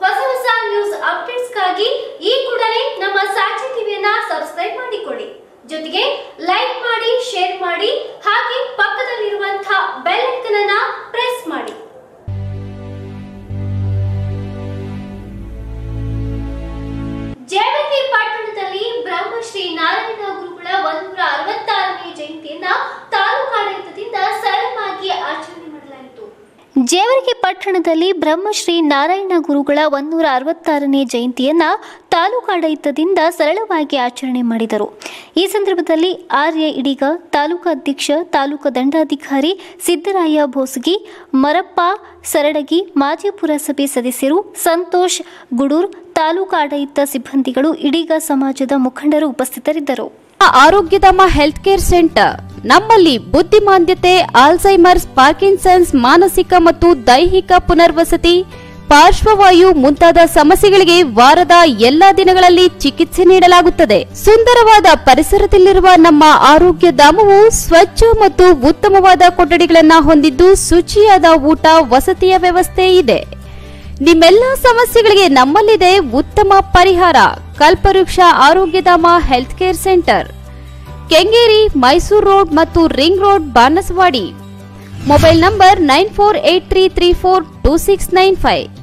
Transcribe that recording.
ಹೊಸ ಹೊಸ ನ್ಯೂಸ್ ಅಪ್ಡೇಟ್ಸ್ಗಾಗಿ ಈ ಕೂಡಲೇ ನಮ್ಮ ಸಾಕ್ಷಿ ಟಿವಿಯನ್ನ ಸಬ್ಸ್ಕ್ರೈಬ್ ಮಾಡಿಕೊಳ್ಳಿ ಜೊತೆಗೆ ಲೈಕ್ ಮಾಡಿ ಶೇರ್ ಮಾಡಿ ಹಾಗೆ ಪಕ್ಕದಲ್ಲಿರುವಂತಹ ಬೆಲ್ ಐಕನ್ ಅನ್ನ ಪ್ರೆಸ್ ಮಾಡಿ ಜೇವರ್ಗಿ ಪಟ್ಟಣದಲ್ಲಿ ಬ್ರಹ್ಮಶ್ರೀ ನಾರಾಯಣ ಗುರುಗಳ ಒಂದೂರ ಅರವತ್ತಾರನೇ ಜಯಂತಿಯನ್ನ ತಾಲೂಕಾಡಳಿತದಿಂದ ಸರಳವಾಗಿ ಆಚರಣೆ ಮಾಡಲಾಯಿತು ಜೇವರ್ಗಿ ಪಟ್ಟಣದಲ್ಲಿ ಬ್ರಹ್ಮಶ್ರೀ ನಾರಾಯಣ ಗುರುಗಳ ಒಂದೂರ ಅರವತ್ತಾರನೇ ಜಯಂತಿಯನ್ನ ತಾಲೂಕಾಡಳಿತದಿಂದ ಸರಳವಾಗಿ ಆಚರಣೆ ಮಾಡಿದರು ಈ ಸಂದರ್ಭದಲ್ಲಿ ಆರ್ಯ ಇಡಿಗ ತಾಲೂಕು ಅಧ್ಯಕ್ಷ ತಾಲೂಕು ದಂಡಾಧಿಕಾರಿ ಸಿದ್ದರಾಯ ಬೋಸಗಿ ಮರಪ್ಪ ಸರಡಗಿ ಮಾಜಿ ಪುರಸಭೆ ಸದಸ್ಯರು ಸಂತೋಷ್ ಗುಡೂರ್ ತಾಲೂಕು ಆಡಳಿತ ಸಿಬ್ಬಂದಿಗಳು ಇಡೀಗ ಸಮಾಜದ ಮುಖಂಡರು ಉಪಸ್ಥಿತರಿದ್ದರು ಆರೋಗ್ಯಧಾಮ ಹೆಲ್ತ್ ಕೇರ್ ಸೆಂಟರ್ ನಮ್ಮಲ್ಲಿ ಬುದ್ಧಿಮಾಂದ್ಯತೆ ಆಲ್ಝೈಮರ್ಸ್ ಪಾರ್ಕಿನ್ಸನ್ಸ್ ಮಾನಸಿಕ ಮತ್ತು ದೈಹಿಕ ಪುನರ್ವಸತಿ ಪಾರ್ಶ್ವವಾಯು ಮುಂತಾದ ಸಮಸ್ಯೆಗಳಿಗೆ ವಾರದ ಎಲ್ಲಾ ದಿನಗಳಲ್ಲಿ ಚಿಕಿತ್ಸೆ ನೀಡಲಾಗುತ್ತದೆ ಸುಂದರವಾದ ಪರಿಸರದಲ್ಲಿರುವ ನಮ್ಮ ಆರೋಗ್ಯ ಧಾಮವು ಸ್ವಚ್ಛ ಮತ್ತು ಉತ್ತಮವಾದ ಕೊಠಡಿಗಳನ್ನ ಹೊಂದಿದ್ದು ಶುಚಿಯಾದ ಊಟ ವಸತಿಯ ವ್ಯವಸ್ಥೆ ಇದೆ ನಿಮ್ಮೆಲ್ಲ ಸಮಸ್ಯೆಗಳಿಗೆ ನಮ್ಮಲ್ಲಿದೆ ಉತ್ತಮ ಪರಿಹಾರ Kalpavriksha Arogyadhama health care centre Kengeri Mysore road ಮತ್ತು ring road Banaswadi mobile number nine four eight three three four two six nine five